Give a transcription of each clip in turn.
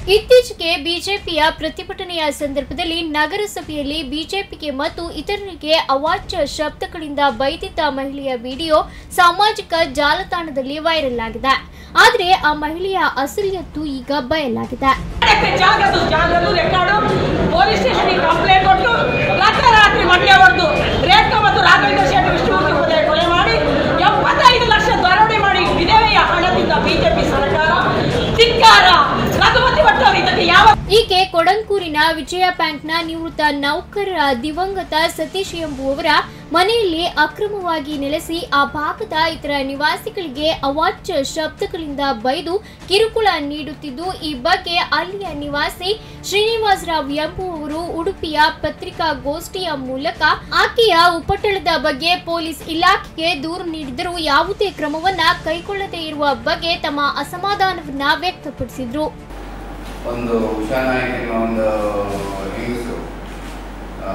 ಇತ್ತೀಚೆಗೆ ಬಿಜೆಪಿಯ ಪ್ರತಿಭಟನೆಯ ಸಂದರ್ಭದಲ್ಲಿ ನಗರಸಭೆಯಲ್ಲಿ ಬಿಜೆಪಿಗೆ ಮತ್ತು ಇತರರಿಗೆ ಅವಾಚ್ಯ ಶಬ್ದಗಳಿಂದ ಬೈದಿದ್ದ ಮಹಿಳೆಯ ವಿಡಿಯೋ ಸಾಮಾಜಿಕ ಜಾಲತಾಣದಲ್ಲಿ ವೈರಲ್ ಆಗಿದೆ ಆದರೆ ಆ ಮಹಿಳೆಯ ಅಸಲಿಯತ್ತು ಈಗ ಬಯಲಾಗಿದೆ ಅದಕ್ಕೆ ಜಾಗದು ಜಾಗದು ರೆಕಾರ್ಡು ಪೊಲೀಸ್ ಸ್ಟೇಷನ್ಗೆ ಕಂಪ್ಲೇಂಟ್ ಕೊಟ್ಟು ರಾತ್ರಿ ಮಂಡ್ಯ ಹೊಡೆದು ರೇಖಾ ಮತ್ತು ರಾಘವೇಂದ್ರ ಶೆಟ್ಟಿ ವಿಷ್ಣುಮೂರ್ತಿ ಪದೇ ಕೊಲೆ ಮಾಡಿ ಎಪ್ಪತ್ತೈದು ಲಕ್ಷ ದರೋಡೆ ಮಾಡಿ ವಿಧವೆಯ ಹಣದಿಂದ ಬಿಜೆಪಿ ಸರ್ಕಾರ ಧಿಕ್ಕಾರ ರಘುಮತಿ ಭಟ್ ಅವರು ಇದಕ್ಕೆ ಯಾವ ಈಕೆ ಕೊಡಂಕೂರಿನ ವಿಜಯ ಬ್ಯಾಂಕ್ನ ನಿವೃತ್ತ ನೌಕರರ ದಿವಂಗತ ಸತೀಶ್ ಎಂಬುವವರ ಮನೆಯಲ್ಲಿ ಅಕ್ರಮವಾಗಿ ನೆಲೆಸಿ ಆ ಭಾಗದ ಇತರ ನಿವಾಸಿಗಳಿಗೆ ಅವಾಚ್ಯ ಶಬ್ದಗಳಿಂದ ಬೈದು ಕಿರುಕುಳ ನೀಡುತ್ತಿದ್ದು ಈ ಬಗ್ಗೆ ಅಲ್ಲಿಯ ನಿವಾಸಿ ಶ್ರೀನಿವಾಸರಾವ್ ಎಂಬುವವರು ಉಡುಪಿಯ ಪತ್ರಿಕಾಗೋಷ್ಠಿಯ ಮೂಲಕ ಆಕೆಯ ಉಪಟಳದ ಬಗ್ಗೆ ಪೊಲೀಸ್ ಇಲಾಖೆಗೆ ದೂರು ನೀಡಿದರೂ ಯಾವುದೇ ಕ್ರಮವನ್ನ ಕೈಗೊಳ್ಳದೇ ಇರುವ ಬಗ್ಗೆ ತಮ್ಮ ಅಸಮಾಧಾನವನ್ನ ವ್ಯಕ್ತಪಡಿಸಿದ್ರು ಒಂದು ಉಷಾ ನಾಯಕ್ ಎನ್ನುವ ಒಂದು ಹೆಂಗಸು ಆ,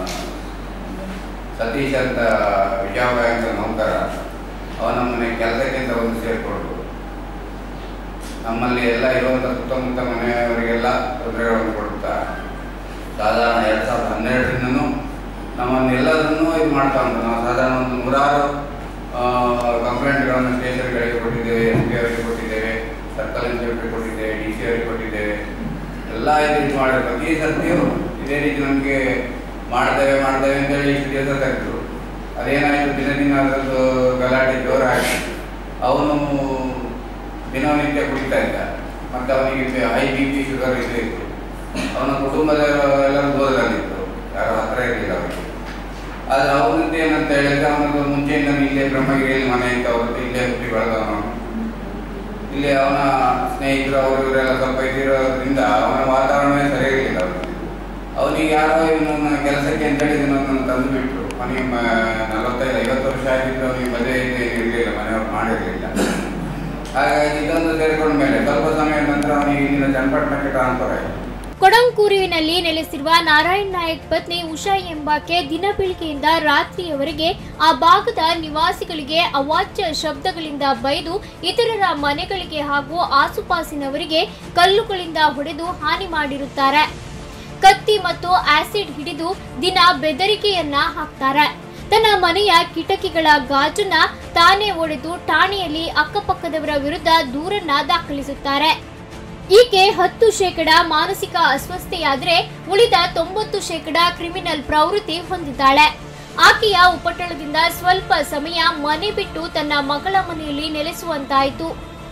ಸತೀಶ್ ಅಂತ ವಿಜಯ ಬ್ಯಾಂಕ್ ನೌಕರ ಅವನ ಮನೆ ಕೆಲಸಕ್ಕೆ ಅಂತ ಒಂದು ಸೇರಿಕೊಡ್ರು ನಮ್ಮಲ್ಲಿ ಎಲ್ಲ ಇರುವಂಥ ಸುತ್ತಮುತ್ತ ಮನೆಯವರಿಗೆಲ್ಲ ತೊಂದರೆಗಳನ್ನು ಕೊಡುತ್ತಾ ಸಾಧಾರಣ ಎರಡು ಸಾವಿರದ ಹನ್ನೆರಡರಿಂದನೂ ನಮ್ಮನ್ನು ಎಲ್ಲದನ್ನೂ ಇದು ಮಾಡ್ತಾ ಉಂಟು ನಾವು ಸಾಧಾರಣ ಒಂದು ನೂರಾರು ಕಂಪ್ಲೇಂಟ್ಗಳನ್ನು ಸ್ಟೇಷನ್ಗಳಿಗೆ ಕೊಟ್ಟಿದ್ದೇವೆ ಎಸ್ ಪಿ ಅವರಿಗೆ ಕೊಟ್ಟಿದ್ದೇವೆ ಸರ್ಕಲ್ ಇನ್ಸ್ಪೆಕ್ಟರ್ ಕೊಟ್ಟಿದ್ದೇವೆ ಡಿ ಸಿ ಅವರಿಗೆ ಕೊಟ್ಟಿದ್ದೇವೆ ಎಲ್ಲ ಇದು ಇದು ಮಾಡಿದ್ರು ಪ್ರತಿ ಸರ್ತಿಯೂ ಇದೇ ರೀತಿ ನಮಗೆ ಮಾಡ್ತೇವೆ ಮಾಡ್ತೇವೆ ಅಂತೇಳಿ ಇಷ್ಟು ದಿವಸ ತೆಗೆದ್ರು ಅದೇನಾಯಿತು ದಿನ ದಿನ ಅದರದ್ದು ಗಲಾಟೆ ಜೋರಾಗಿ ಅವನು ದಿನನಿತ್ಯ ಕುಡಿತಾ ಇದ್ದ ಮತ್ತು ಅವನಿಗೆ ಹೈ ಬಿ ಪಿ ಶುಗರ್ ಇದು ಇತ್ತು ಅವನ ಕುಟುಂಬದ ಎಲ್ಲರೂ ದೂರದಲ್ಲಿತ್ತು ಯಾರು ಹತ್ರ ಇರಲಿಲ್ಲ ಅವನಿಗೆ ಆದರೆ ಅವನದ್ದು ಏನಂತ ಹೇಳಿದ್ರೆ ಅವನದು ಮುಂಚೆಯಿಂದ ಇಲ್ಲೇ ಬ್ರಹ್ಮಗಿರಿಯಲ್ಲಿ ಮನೆ ಇತ್ತು ಅವ್ರದ್ದು ಇಲ್ಲೇ ಹುಟ್ಟಿ ಬೆಳೆದವನು ಇಲ್ಲಿ ಅವನ ಸ್ನೇಹಿತರು ಅವರು ಇವರೆಲ್ಲ ಸ್ವಲ್ಪ ಇದಿರೋದ್ರಿಂದ ಅವನ ವಾತಾವರಣವೇ ಸರಿ ಇರಲಿಲ್ಲ ಅವನಿಗೆ ಅವನಿಗೆ ಯಾರೋ ಇವನನ್ನ ಕೆಲಸಕ್ಕೆ ಅಂತೇಳಿ ಇದನ್ನೊಂದನ್ನು ತಂದು ಬಿಟ್ಟರು ಅವನಿಗೆ ಮ- ನಲವತ್ತೈದು ಐವತ್ತು ವರ್ಷ ಆಗಿದ್ರು ಅವನಿಗೆ ಮದುವೆ ಇದು ಇರಲಿಲ್ಲ ಮನೆಯವ್ರು ಮಾಡಿರಲಿಲ್ಲ ಹಾಗಾಗಿ ಇದೊಂದು ಸೇರಿಕೊಂಡ ಮೇಲೆ ಸ್ವಲ್ಪ ಸಮಯದ ನಂತರ ಅವನಿಗೆ ಇಲ್ಲಿನ ಚನ್ನಪಟ್ಟಣಕ್ಕೆ ಟ್ರಾನ್ಸ್ಫರ್ ಆಯಿತು ಕೊಡಂಕೂರಿನಲ್ಲಿ ನೆಲೆಸಿರುವ ನಾರಾಯಣ್ ನಾಯಕ್ ಪತ್ನಿ ಉಷಾ ಎಂಬಾಕೆ ದಿನ ಬೆಳಿಗ್ಗೆಯಿಂದ ರಾತ್ರಿಯವರೆಗೆ ಆ ಭಾಗದ ನಿವಾಸಿಗಳಿಗೆ ಅವಾಚ್ಯ ಶಬ್ದಗಳಿಂದ ಬೈದು ಇತರರ ಮನೆಗಳಿಗೆ ಹಾಗೂ ಆಸುಪಾಸಿನವರಿಗೆ ಕಲ್ಲುಗಳಿಂದ ಹೊಡೆದು ಹಾನಿ ಮಾಡಿರುತ್ತಾರೆ ಕತ್ತಿ ಮತ್ತು ಆಸಿಡ್ ಹಿಡಿದು ದಿನ ಬೆದರಿಕೆಯನ್ನ ಹಾಕ್ತಾರೆ ತನ್ನ ಮನೆಯ ಕಿಟಕಿಗಳ ಗಾಜನ್ನ ತಾನೇ ಒಡೆದು ಠಾಣೆಯಲ್ಲಿ ಅಕ್ಕಪಕ್ಕದವರ ವಿರುದ್ಧ ದೂರನ್ನ ದಾಖಲಿಸುತ್ತಾರೆ ಈಕೆ ಹತ್ತು ಶೇಕಡ ಮಾನಸಿಕ ಅಸ್ವಸ್ಥೆಯಾದರೆ ಉಳಿದ ತೊಂಬತ್ತು ಶೇಕಡ ಕ್ರಿಮಿನಲ್ ಪ್ರವೃತ್ತಿ ಹೊಂದಿದ್ದಾಳೆ ಆಕೆಯ ಉಪಟಳದಿಂದ ಸ್ವಲ್ಪ ಸಮಯ ಮನೆ ಬಿಟ್ಟು ತನ್ನ ಮಗಳ ಮನೆಯಲ್ಲಿ ನೆಲೆಸುವಂತಾಯಿತು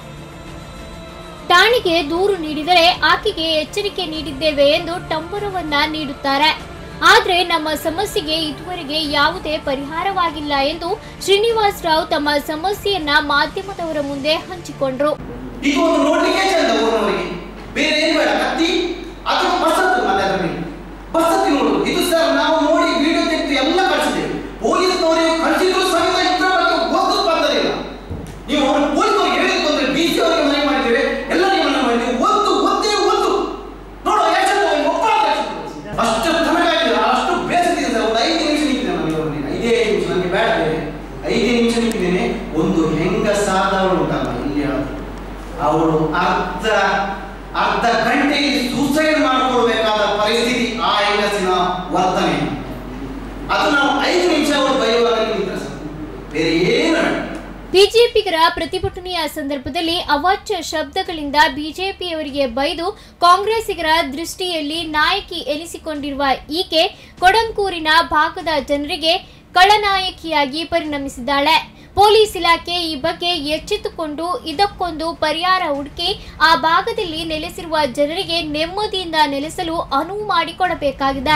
ಠಾಣೆಗೆ ದೂರು ನೀಡಿದರೆ ಆಕೆಗೆ ಎಚ್ಚರಿಕೆ ನೀಡಿದ್ದೇವೆ ಎಂದು ಟಂಬರವನ್ನ ನೀಡುತ್ತಾರೆ ಆದ್ರೆ ನಮ್ಮ ಸಮಸ್ಯೆಗೆ ಇದುವರೆಗೆ ಯಾವುದೇ ಪರಿಹಾರವಾಗಿಲ್ಲ ಎಂದು ಶ್ರೀನಿವಾಸ್ ರಾವ್ ತಮ್ಮ ಸಮಸ್ಯೆಯನ್ನ ಮಾಧ್ಯಮದವರ ಮುಂದೆ ಹಂಚಿಕೊಂಡ್ರು ಇದು ಒಂದು ನೋಡ್ಲಿಕ್ಕೆ ಚಂದ ಊರಿನವರಿಗೆ ಬೇರೆ ಏನು ಬೇಡ ಕತ್ತಿ ಅದು ಬಸತ್ತು ಮತ್ತೆ ಅದರ ಮೇಲೆ ಬಸತ್ತಿ ನೋಡುದು ಇದು ಸರ್ ನಾವು ನೋಡಿ ವಿಡಿಯೋ ತೆಗೆದು ಎಲ್ಲ ಕಳಿಸಿದ್ದೇವೆ ಪೊಲೀಸ್ನವರಿಗೆ ಕಳಿಸಿದ್ರು ಸಹಿತ ಇದರ ಬಗ್ಗೆ ಒಂದು ಸ್ಪಂದನೆ ಇಲ್ಲ ನೀವು ಅವರು ಪೊಲೀಸ್ನವರಿಗೆ ಹೇಳಿದ್ರು ಅಂದ್ರೆ ಡಿ ಸಿ ಅವರಿಗೆ ಮನೆ ಮಾಡಿದ್ದೇವೆ ಎಲ್ಲ ನಿಮ್ಮನ್ನ ಮಾಡಿದ್ದೇವೆ ಒಂದು ಒಂದೇ ಒಂದು ನೋಡುವ ಎಷ್ಟು ಒಬ್ಬ ಅಷ್ಟು ತನಗಾಗಿದೆ ಅಷ್ಟು ಬೇಸತ್ತಿದೆ ಸರ್ ಒಂದು ಐದು ನಿಮಿಷ ನಿಂತಿದ್ದೇನೆ ನಾನು ಇವರಲ್ಲಿ ಐದೇ ನಿಮಿಷ ನನಗೆ ಬೇಡ ಬೇರೆ ಐದೇ ನಿಮಿಷ ನಿಂತಿದ್ದೇನೆ ಒಂದು ಹೆಂಗಸಾದವಳು ಉಂಟಲ್ಲ ಇಲ್ಲಿ ಹೇಳೋದು ಅವಳು ಅರ್ಧ ಅರ್ಧ ಗಂಟೆಯಲ್ಲಿ ಸೂಸೈಡ್ ಮಾಡಿಕೊಳ್ಬೇಕಾದ ಪರಿಸ್ಥಿತಿ ಆ ಹೆಂಗಸಿನ ವರ್ತನೆ ಅದು ನಾವು ಐದು ನಿಮಿಷ ಅವಳು ಬೈಯುವಾಗ ನಿಂತ್ರೆ ಸಾಕು. ಬೇರೆ ಏನು ಬೇಡ. ಬಿಜೆಪಿಗರ ಪ್ರತಿಭಟನೆಯ ಸಂದರ್ಭದಲ್ಲಿ ಅವಾಚ್ಯ ಶಬ್ದಗಳಿಂದ ಬಿಜೆಪಿಯವರಿಗೆ ಬೈದು ಕಾಂಗ್ರೆಸ್ಸಿಗರ ದೃಷ್ಟಿಯಲ್ಲಿ ನಾಯಕಿ ಎನಿಸಿಕೊಂಡಿರುವ ಈಕೆ ಕೊಡಂಕೂರಿನ ಭಾಗದ ಜನರಿಗೆ ಕಳನಾಯಕಿಯಾಗಿ ಪರಿಣಮಿಸಿದ್ದಾಳೆ ಪೊಲೀಸ್ ಇಲಾಖೆ ಈ ಬಗ್ಗೆ ಎಚ್ಚೆತ್ತುಕೊಂಡು ಇದಕ್ಕೊಂದು ಪರಿಹಾರ ಹುಡುಕಿ ಆ ಭಾಗದಲ್ಲಿ ನೆಲೆಸಿರುವ ಜನರಿಗೆ ನೆಮ್ಮದಿಯಿಂದ ನೆಲೆಸಲು ಅನುವು ಮಾಡಿಕೊಡಬೇಕಾಗಿದೆ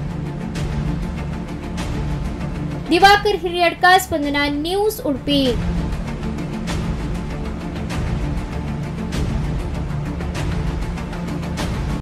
ದಿವಾಕರ್ ಹಿರಿಯಡ್ಕ ಸ್ಪಂದನ ನ್ಯೂಸ್ ಉಡುಪಿ